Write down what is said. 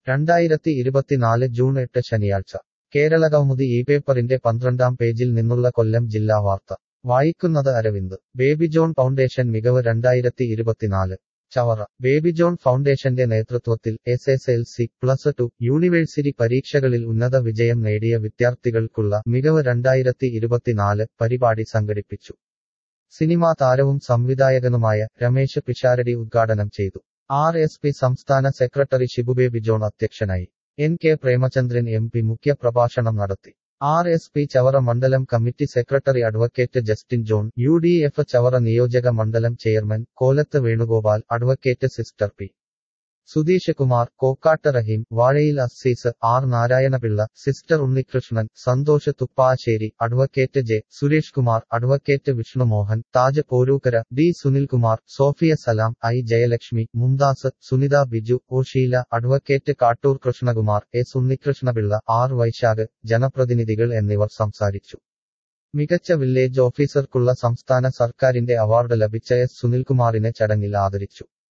രണ്ടായിരത്തി ഇരുപത്തിനാല് ജൂൺ എട്ട് ശനിയാഴ്ച കേരളകൗമുദി ഈ പേപ്പറിന്റെ പന്ത്രണ്ടാം പേജിൽ നിന്നുള്ള കൊല്ലം ജില്ലാ വാർത്ത വായിക്കുന്നത് അരവിന്ദ് ബേബി ജോൺ ഫൗണ്ടേഷൻ മികവ് രണ്ടായിരത്തി ഇരുപത്തിനാല് ചവറ ബേബി ജോൺ ഫൗണ്ടേഷന്റെ നേതൃത്വത്തിൽ S S L C plus two university പരീക്ഷകളിൽ ഉന്നത വിജയം നേടിയ വിദ്യാർത്ഥികൾക്കുള്ള മികവ് രണ്ടായിരത്തി ഇരുപത്തിനാല് പരിപാടി സംഘടിപ്പിച്ചു സിനിമാ താരവും സംവിധായകനുമായ രമേശ് പിഷാരടി ഉദ്ഘാടനം ചെയ്തു ആർ എസ് പി സംസ്ഥാന സെക്രട്ടറി ഷിബുബേബി ജോൺ അധ്യക്ഷനായി N K Premachandran M P മുഖ്യപ്രഭാഷണം നടത്തി ആർ എസ് പി ചവറ മണ്ഡലം committee secretary advocate Justin John U D F Chavara നിയോജക മണ്ഡലം chairman Kolath Venugopal advocate sister P Sudheesh Kumar Kokkattu Raheem Vazhayil Azeez R Narayanapillai sister Unnikrishnan Santhosh Thuppassery advocate J Suresh Kumar advocate Vishnumohan Taj Porookkara D Sunilkumar Sophia Salam I Jayalakshmi Mumtaz Sunitha Biju O Sheela advocate Kattoor Krishnakumar S Unnikrishnapillai R Vaishakh ജനപ്രതിനിധികൾ എന്നിവർ സംസാരിച്ചു മികച്ച വില്ലേജ് ഓഫീസർക്കുള്ള സംസ്ഥാന സർക്കാരിന്റെ അവാർഡ് ലഭിച്ച എസ് സുനിൽകുമാറിനെ ചടങ്ങിൽ ആദരിച്ചു